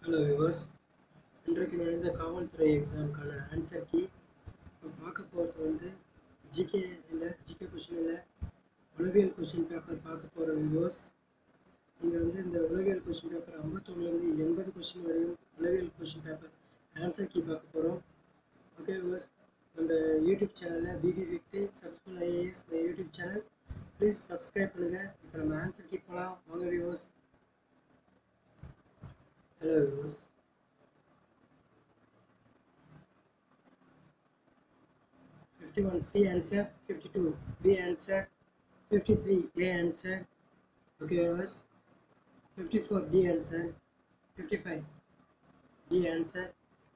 Hello viewers இன்றைக்கு நடந்த காவல்துறை எக்ஸாமுக்கான ஆன்சர் கீ இப்போ பார்க்க போகிறது வந்து ஜிகே இல்லை ஜிகே கொஷின் இல்லை உளவியல் கொஷின் பேப்பர் பார்க்க போகிற விவர்ஸ் நீங்கள் வந்து இந்த உளவியல் கொஷின் பேப்பர் ஐம்பத்தொன்னுலேருந்து எண்பது கொஷின் வரையும் உளவியல் கொஷின் பேப்பர் ஆன்சர் கீ பார்க்க போகிறோம் ஓகே விவர்ஸ் நம்ம யூடியூப் சேனலில் BB fifty successful IAS my YouTube channel please subscribe பண்ணுங்கள் இப்போ நம்ம ஆன்சர் கீ போகலாம் வாங்க viewers Hello viewers. Fifty-one C answer, fifty-two B answer, fifty-three A answer. Okay viewers. Fifty-four D answer, fifty-five D answer.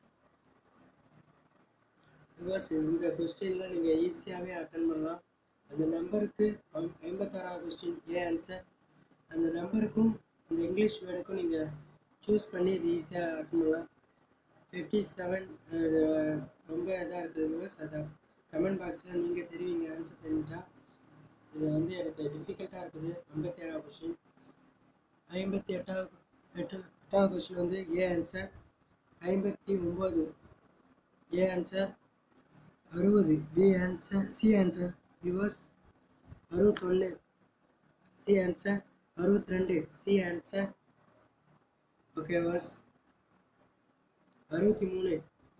Viewers இந்த கொஸ்டினில் நீங்கள் ஈஸியாகவே attend பண்ணலாம் அந்த நம்பருக்கு ஐம்பத்தாறாவது கொஸ்டின் ஏ ஆன்சர் அந்த நம்பருக்கும் இந்த இங்கிலீஷ் வேர்டுக்கும் நீங்கள் சூஸ் பண்ணி இது ஈஸியாக அட்டன் பண்ணலாம் ஃபிஃப்டி செவன் ரொம்ப இதாக இருக்குது வியூஸ் அதை கமெண்ட் பாக்ஸில் நீங்கள் தெரிவிங்க ஆன்சர் தெரிஞ்சால் இது வந்து எனக்கு டிஃபிகல்ட்டாக இருக்குது ஐம்பத்தி ஏழாவது கொஷின் ஐம்பத்தி எட்டாவது எட்டு எட்டாவது கொஷின் வந்து ஏ ஆன்சர் ஐம்பத்தி ஒம்பது ஏ ஆன்சர் அறுபது B answer C answer viewers அறுபத்தொன்று சி ஆன்சர் அறுபத்தி ரெண்டு சி ஆன்சர் ஓகே வாஸ் அறுபத்தி மூணு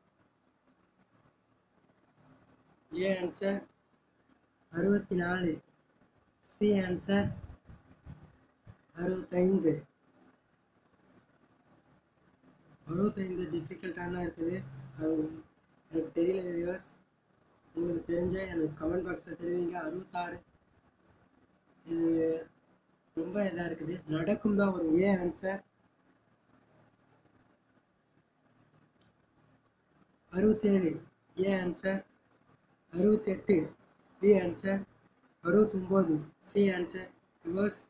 ஏ ஆன்சர் அறுபத்தி நாலு சி ஆன்சர் அறுபத்தைந்து அறுபத்தைந்து டிஃபிகல்ட்டான இருக்குது அது எனக்கு தெரியல வியூவர்ஸ் உங்களுக்கு தெரிஞ்ச எனக்கு கமெண்ட் பாக்ஸில் தெரிவிங்க அறுபத்தாறு இது ரொம்ப இதாக இருக்குது நடக்கும் தான் ஒரு ஏ ஆன்சர் அறுபத்தேழு ஏ ஆன்சர் அறுபத்தெட்டு பி ஆன்சர் அறுபத்தொம்போது சி ஆன்சர் ரிவர்ஸ்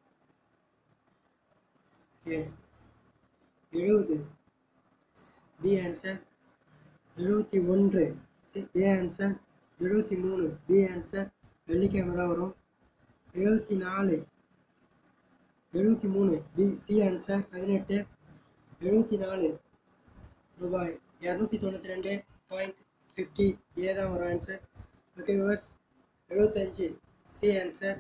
ஏ எழுபது பி ஆன்சர் எழுபத்தி ஒன்று சி ஏ ஆன்சர் எழுபத்தி மூணு பி ஆன்சர் வெள்ளிக்கிழமை தான் வரும் எழுபத்தி நாலு எழுபத்தி மூணு பி சி ஆன்சர் பதினெட்டு எழுபத்தி நாலு ரூபாய் இரநூத்தி தொண்ணூற்றி ரெண்டு பாயிண்ட் ஃபிஃப்டி ஏ தான் வரும் ஆன்சர் ஓகே விவர்ஸ் எழுபத்தஞ்சு சி ஆன்சர்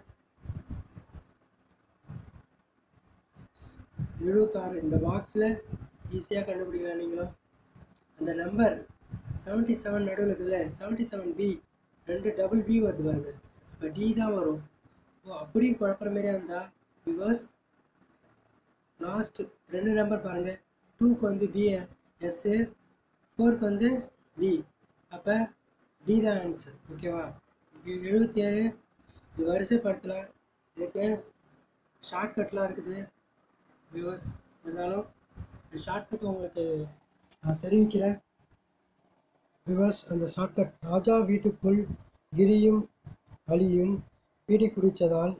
எழுபத்தாறு இந்த பாக்ஸில் ஈஸியாக கண்டுபிடிக்கலாம் நீங்களும் அந்த நம்பர் செவன்ட்டி செவன் நடுவில் இருக்குதுல்ல செவன்ட்டி செவன் பி ரெண்டு டபுள் பி வருது பாருங்க இப்போ டி தான் வரும் ஓ அப்படியும் குழப்பற மாதிரியா இருந்தால் விவர்ஸ் லாஸ்ட் ரெண்டு நம்பர் பாருங்கள் டூக்கு வந்து பி எஸ்ஸு ஃபோருக்கு வந்து பி அப்போ டி தான் ஆன்சர் ஓகேவா எழுபத்தி ஏழு இது வரிசைப்படுத்தலாம் இதுக்கு ஷார்ட்கட்லாம் இருக்குது வியூவர்ஸ் இருந்தாலும் ஷார்ட்கட் உங்களுக்கு நான் தெரிவிக்கிறேன் விவர்ஸ் அந்த ஷார்ட்கட் ராஜா வீட்டுக்குள் கிரியும் அலியும் பீடி குடித்ததால்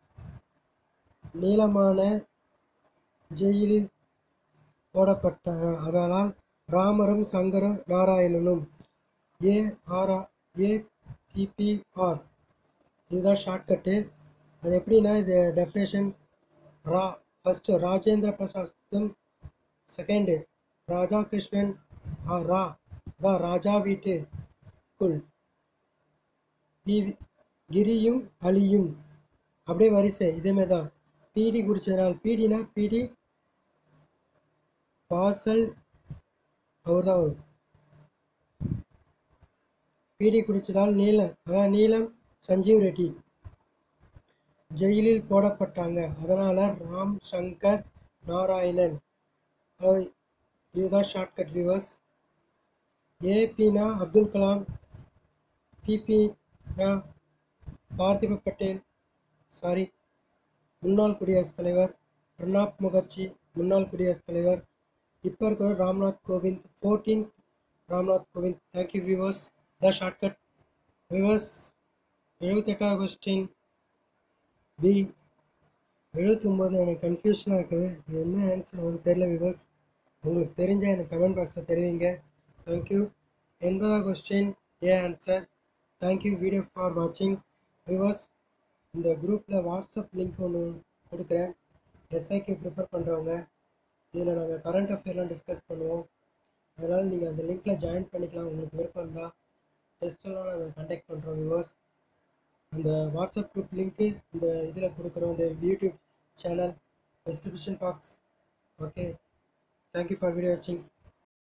நீளமான ஜெயிலில் போடப்பட்ட அதனால் ராமரும் சங்கர நாராயணனும் ஏ ஆர்ஆ ஏபிபிஆர் இதுதான் ஷார்ட்கட்டு அது எப்படின்னா இது டெஃபினேஷன் ரா ஃபஸ்ட்டு ராஜேந்திர பிரசாத்தும் செகண்டு ராஜா கிருஷ்ணன் ஆ ரா தான் ராஜா வீட்டுக்குள் கிரியும் அலியும் அப்படியே வரிசை இதேமாதிரி தான் பீடி குடிச்சதுனால் பீடினா பீடி வாசல் அவர் தான் வரும் பீடி குடிச்சதால் நீலம் அதான் நீலம் சஞ்சீவ் ரெட்டி ஜெயிலில் போடப்பட்டாங்க அதனால் ராம் சங்கர் நாராயணன் இதுதான் ஷார்ட்கட் வியூவர்ஸ் ஏபினா அப்துல் கலாம் பிபினா பார்த்திப பட்டேல் சாரி முன்னாள் குடியரசுத் தலைவர் பிரணாப் முகர்ஜி முன்னாள் குடியரசுத் தலைவர் இப்போ இருக்கிற Ramnath Kovind fourteen Ramnath Kovind thank you viewers the shortcut viewers எழுபத்தெட்டாவது கொஸ்டின் பி எழுபத்தி ஒம்பது எனக்கு கன்ஃபியூஷனாக இருக்குது இது என்ன ஆன்சர் உங்களுக்கு தெரியல வியூவர்ஸ் உங்களுக்கு தெரிஞ்சால் எனக்கு கமெண்ட் பாக்ஸில் தெரிவிங்க தேங்க்யூ எண்பதாவது question A answer thank you video for வாட்சிங் வியூவர்ஸ் இந்த குரூப்பில் வாட்ஸ்அப் லிங்க் ஒன்று கொடுக்குறேன் எஸ்ஐக்கு ப்ரிப்பேர் பண்ணுறவங்க இதில் நாங்கள் கரண்ட் அஃபேர்லாம் டிஸ்கஸ் பண்ணுவோம் அதனால் நீங்கள் அந்த லிங்க்கில் ஜாயின் பண்ணிக்கலாம் உங்களுக்கு விருப்பம் இருந்தால் டெஸ்ட்டெல்லாம் நாங்கள் கண்டக்ட் பண்ணுறோம் வியூவர்ஸ் அந்த வாட்ஸ்அப் குரூப் லிங்க்கு இந்த இதில் கொடுக்குறோம் இந்த YouTube channel description box okay thank you for video வாட்சிங்